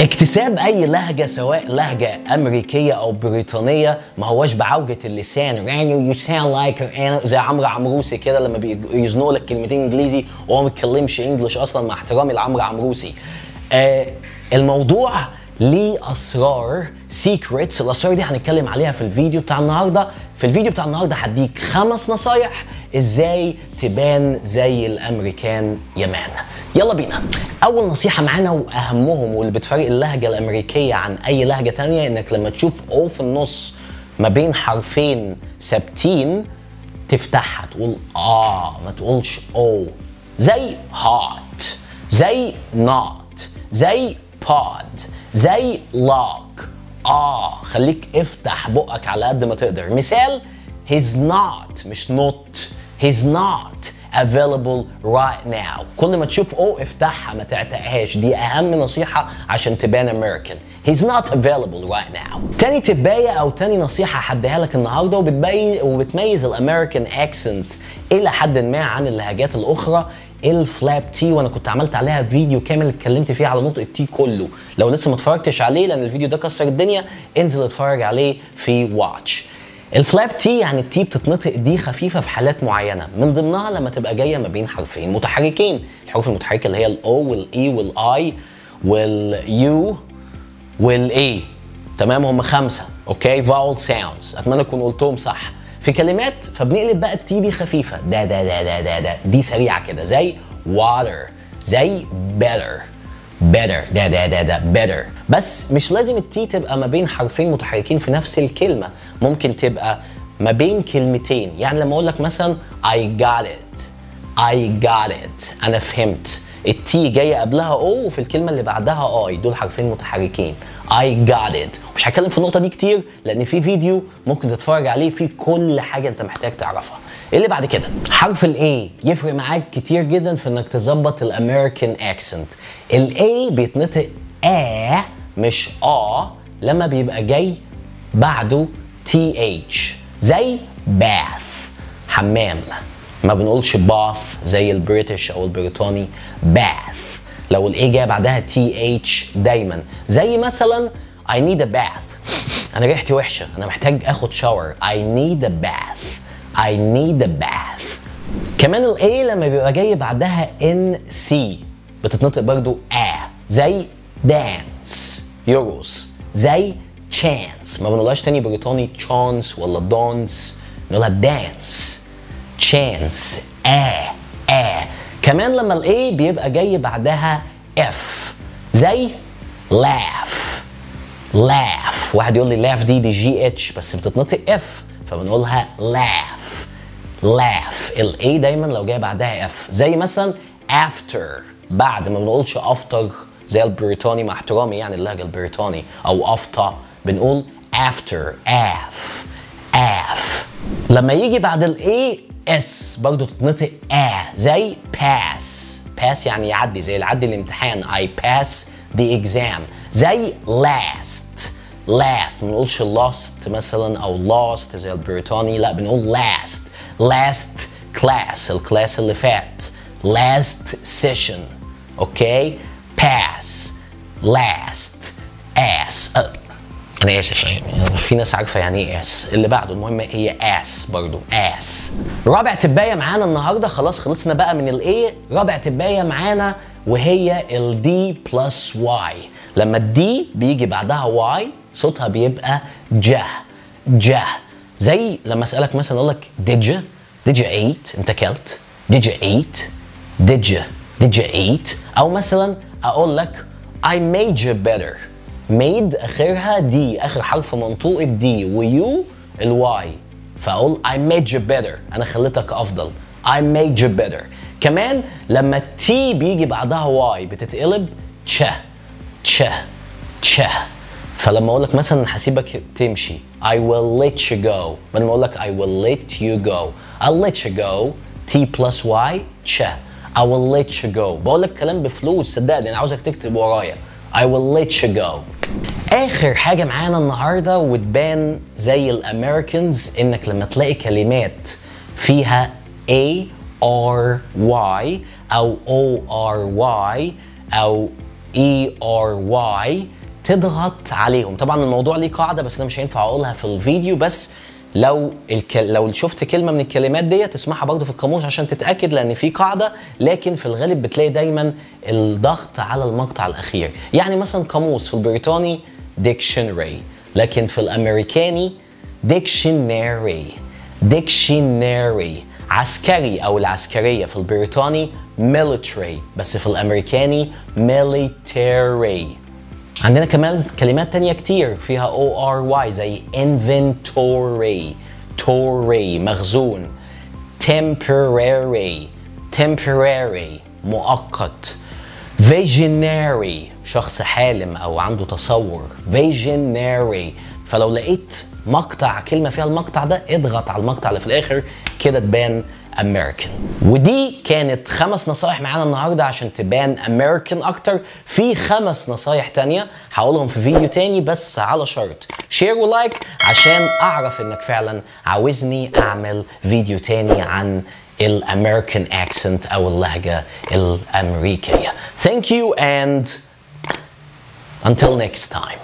اكتساب اي لهجه سواء لهجه امريكيه او بريطانيه ما هوش بعوجه اللسان يعني you sound like زي عمرو عمروسي كده لما بيزنقوا لك كلمتين انجليزي وهو ما بيتكلمش انجلش اصلا مع احترامي لعمرو عمروسي آه الموضوع ليه اسرار سيكريتس الاسرار دي هنتكلم عليها في الفيديو بتاع النهارده في الفيديو بتاع النهارده هديك خمس نصايح ازاي تبان زي الامريكان يمان يلا بينا اول نصيحه معانا واهمهم واللي بتفرق اللهجه الامريكيه عن اي لهجه تانية انك لما تشوف او في النص ما بين حرفين ثابتين تفتحها تقول اه ما تقولش او زي hot زي not زي pod زي lock اه خليك افتح بقك على قد ما تقدر مثال he's not مش not he's not available right now كل ما تشوف او افتحها ما تعتقهاش دي اهم نصيحة عشان تبان American he's not available right now تاني تباية او تاني نصيحة هديها لك النهاردة وبتبين وبتميز الامريكان اكسنت الى حد ما عن اللهجات الاخرى الفلاب تي وانا كنت عملت عليها فيديو كامل اتكلمت فيه على نطق التي كله لو لسه ما اتفرجتش عليه لان الفيديو ده كسر الدنيا انزل اتفرج عليه في واتش الفلاب تي يعني التي بتتنطق دي خفيفه في حالات معينه من ضمنها لما تبقى جايه ما بين حرفين متحركين الحروف المتحركه اللي هي الاو والاي والاي واليو والاي تمام هم خمسه اوكي فاول ساوندز اتمنى اكون قلتهم صح في كلمات فبنقلب بقى التي دي خفيفه ده ده ده ده ده, ده. دي سريعه كده زي water زي better better ده ده ده ده better بس مش لازم التي تبقى ما بين حرفين متحركين في نفس الكلمه ممكن تبقى ما بين كلمتين يعني لما اقول لك مثلا I got it I got it انا فهمت التي جايه قبلها او وفي الكلمه اللي بعدها اي دول حرفين متحركين I got it مش هتكلم في النقطه دي كتير لان في فيديو ممكن تتفرج عليه فيه كل حاجه انت محتاج تعرفها اللي بعد كده حرف الاي يفرق معاك كتير جدا في انك تظبط الامريكان اكسنت الاي بيتنطق ا مش ا لما بيبقى جاي بعده تي اتش زي باث حمام ما بنقولش باث زي البريتش او البريطاني باث لو الاي جايه بعدها تي اتش دايما زي مثلا I need a bath انا ريحتي وحشه انا محتاج اخد شاور I need a bath I need a bath كمان الاي لما بيبقى جاي بعدها ان سي بتتنطق برضو ا زي دانس يورس زي chance ما بنقولهاش تاني بريطاني chance ولا دانس نقولها دانس chance ا ا كمان لما الاي بيبقى جاي بعدها اف زي laugh laugh واحد يقول لي laugh دي دي جي اتش بس بتتنطق اف فبنقولها laugh laugh الاي دايما لو جاي بعدها اف زي مثلا after بعد ما بنقولش after زي البريطاني مع احترامي يعني اللهجه البريطاني او after بنقول after af af لما يجي بعد الاي اس برضه تتنطق ا زي pass pass يعني يعدي زي العدي الامتحان I pass the exam زي last last ما بنقولش lost مثلا او lost زي البريطاني لا بنقول last last class الكلاس اللي فات last session اوكي pass last ass أه. انا اسف في ناس عارفه يعني ايه اس اللي بعده المهم هي اس برضو اس رابع تبايه معانا النهارده خلاص خلصنا بقى من الاي رابع تبايه معانا وهي الدي بلس واي لما الدي بيجي بعدها واي صوتها بيبقى جه جه زي لما اسالك مثلا اقول لك did you did you eat انت اكلت did you eat did you did you eat او مثلا اقول لك I made you better made اخرها دي اخر حرف منطوق الدي ويو الواي فاقول I made you better انا خليتك افضل I made you better كمان لما التي بيجي بعدها واي بتتقلب تشه تشه تشه فلما اقول لك مثلا هسيبك تمشي I will let you go بدل ما اقول لك I will let you go I'll let you go T plus Y تشه I will let you go بقول لك كلام بفلوس صدقني انا عاوزك تكتب ورايا I will let you go اخر حاجه معانا النهارده وتبان زي الامريكانز انك لما تلاقي كلمات فيها A R Y او O R Y او E R Y تضغط عليهم طبعا الموضوع ليه قاعدة بس أنا مش هينفع أقولها في الفيديو بس لو الك... لو شفت كلمه من الكلمات دي تسمعها برضو في القاموس عشان تتاكد لان في قاعده لكن في الغالب بتلاقي دايما الضغط على المقطع الاخير يعني مثلا قاموس في البريطاني ديكشنري لكن في الامريكاني ديكشنري ديكشنري عسكري او العسكريه في البريطاني military بس في الامريكاني military عندنا كمان كلمات تانية كتير فيها او ار واي زي inventory tory مخزون temporary temporary مؤقت visionary شخص حالم او عنده تصور visionary فلو لقيت مقطع كلمه فيها المقطع ده اضغط على المقطع اللي في الاخر كده تبان امريكان ودي كانت خمس نصايح معانا النهارده عشان تبان امريكان اكتر في خمس نصايح تانية هقولهم في فيديو تاني بس على شرط شير ولايك عشان اعرف انك فعلا عاوزني اعمل فيديو تاني عن الامريكان اكسنت او اللهجه الامريكيه thank you and until next time